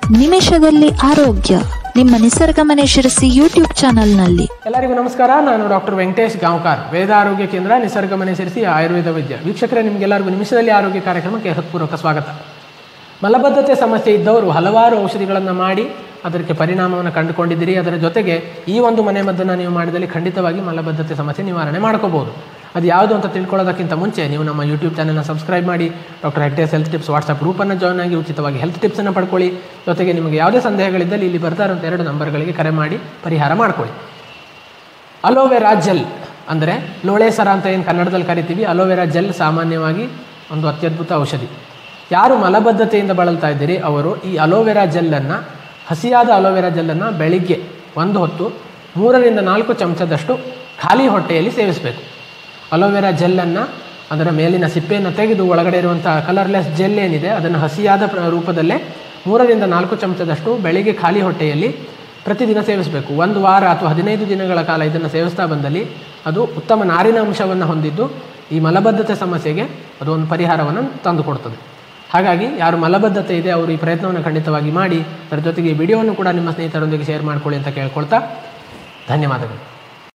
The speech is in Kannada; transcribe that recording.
ನಿಮಿಷದಲ್ಲಿ ಆರೋಗ್ಯ ನಿಮ್ಮ ನಿಸರ್ಗ ಮನೆ ಶಿರಸಿ ಯೂಟ್ಯೂಬ್ ಚಾನೆಲ್ನಲ್ಲಿ ಎಲ್ಲರಿಗೂ ನಮಸ್ಕಾರ ನಾನು ಡಾಕ್ಟರ್ ವೆಂಕಟೇಶ್ ಗಾಂವ್ಕರ್ ವೇದ ಆರೋಗ್ಯ ಕೇಂದ್ರ ನಿಸರ್ಗ ಮನೆ ಸೇರಿಸಿ ಆಯುರ್ವೇದ ವೈದ್ಯ ವೀಕ್ಷಕರೇ ನಿಮಗೆಲ್ಲರಿಗೂ ನಿಮಿಷದಲ್ಲಿ ಆರೋಗ್ಯ ಕಾರ್ಯಕ್ರಮಕ್ಕೆ ಹೃತ್ಪೂರ್ವಕ ಸ್ವಾಗತ ಮಲಬದ್ಧತೆ ಸಮಸ್ಯೆ ಇದ್ದವರು ಹಲವಾರು ಔಷಧಿಗಳನ್ನು ಮಾಡಿ ಅದಕ್ಕೆ ಪರಿಣಾಮವನ್ನು ಕಂಡುಕೊಂಡಿದ್ದೀರಿ ಅದರ ಜೊತೆಗೆ ಈ ಒಂದು ಮನೆಮದ್ದನ್ನು ನೀವು ಮಾಡಿದಲ್ಲಿ ಖಂಡಿತವಾಗಿ ಮಲಬದ್ಧತೆ ಸಮಸ್ಯೆ ನಿವಾರಣೆ ಮಾಡ್ಕೋಬಹುದು ಅದು ಯಾವುದು ಅಂತ ತಿಳ್ಕೊಳ್ಳೋದಕ್ಕಿಂತ ಮುಂಚೆ ನೀವು ನಮ್ಮ ಯೂಟ್ಯೂಬ್ ಚಾನಲ್ನ ಸಬ್ಸ್ಕ್ರೈಬ್ ಮಾಡಿ doctor Hegde's health tips WhatsApp ಗ್ರೂಪನ್ನು ಜಾಯ್ನ್ ಆಗಿ ಉಚಿತವಾಗಿ ಹೆಲ್ತ್ ಟಿಪ್ಸನ್ನು ಪಡ್ಕೊಳ್ಳಿ ಜೊತೆಗೆ ನಿಮಗೆ ಯಾವುದೇ ಸಂದೇಹಗಳಿದ್ದಲ್ಲಿ ಇಲ್ಲಿ ಬರ್ತಾ ಇರುವಂಥ ಎರಡು ನಂಬರ್ಗಳಿಗೆ ಕರೆ ಮಾಡಿ ಪರಿಹಾರ ಮಾಡ್ಕೊಳ್ಳಿ ಅಲೋವೆರಾ ಜೆಲ್ ಅಂದರೆ ಲೋಳೆ ಸರ ಅಂತ ಏನು ಕನ್ನಡದಲ್ಲಿ ಕರಿತೀವಿ ಅಲೋವೆರಾ ಜೆಲ್ ಸಾಮಾನ್ಯವಾಗಿ ಒಂದು ಅತ್ಯದ್ಭುತ ಔಷಧಿ ಯಾರು ಮಲಬದ್ಧತೆಯಿಂದ ಬಳಲ್ತಾ ಇದ್ದೀರಿ ಅವರು ಈ ಅಲೋವೆರಾ ಜೆಲ್ಲನ್ನು ಹಸಿಯಾದ ಅಲೋವೆರಾ ಜೆಲ್ಲನ್ನು ಬೆಳಿಗ್ಗೆ ಒಂದು ಹೊತ್ತು ಮೂರರಿಂದ ನಾಲ್ಕು ಚಮಚದಷ್ಟು ಖಾಲಿ ಹೊಟ್ಟೆಯಲ್ಲಿ ಸೇವಿಸಬೇಕು ಅಲೋವೆರಾ ಜೆಲ್ಲನ್ನು ಅದರ ಮೇಲಿನ ಸಿಪ್ಪೆಯನ್ನು ತೆಗೆದು ಒಳಗಡೆ ಇರುವಂಥ ಕಲರ್ಲೆಸ್ ಜೆಲ್ ಏನಿದೆ ಅದನ್ನು ಹಸಿಯಾದ ಪ್ರ- ರೂಪದಲ್ಲೇ ಮೂರರಿಂದ ನಾಲ್ಕು ಚಮಚದಷ್ಟು ಬೆಳಿಗ್ಗೆ ಖಾಲಿ ಹೊಟ್ಟೆಯಲ್ಲಿ ಪ್ರತಿದಿನ ಸೇವಿಸಬೇಕು ಒಂದು ವಾರ ಅಥವಾ ಹದಿನೈದು ದಿನಗಳ ಕಾಲ ಇದನ್ನು ಸೇವಿಸ್ತಾ ಬಂದಲ್ಲಿ ಅದು ಉತ್ತಮ ನಾರಿನ ಅಂಶವನ್ನು ಹೊಂದಿದ್ದು ಈ ಮಲಬದ್ಧತೆ ಸಮಸ್ಯೆಗೆ ಅದು ಒಂದು ಪರಿಹಾರವನ್ನು ತಂದುಕೊಡ್ತದೆ ಹಾಗಾಗಿ ಯಾರು ಮಲಬದ್ಧತೆ ಇದೆ ಅವರು ಈ ಪ್ರಯತ್ನವನ್ನು ಖಂಡಿತವಾಗಿ ಮಾಡಿ ಅದರ ಜೊತೆಗೆ ಈ ವಿಡಿಯೋವನ್ನು ಕೂಡ ನಿಮ್ಮ ಸ್ನೇಹಿತರೊಂದಿಗೆ ಶೇರ್ ಮಾಡ್ಕೊಳ್ಳಿ ಅಂತ ಕೇಳ್ಕೊಳ್ತಾ ಧನ್ಯವಾದಗಳು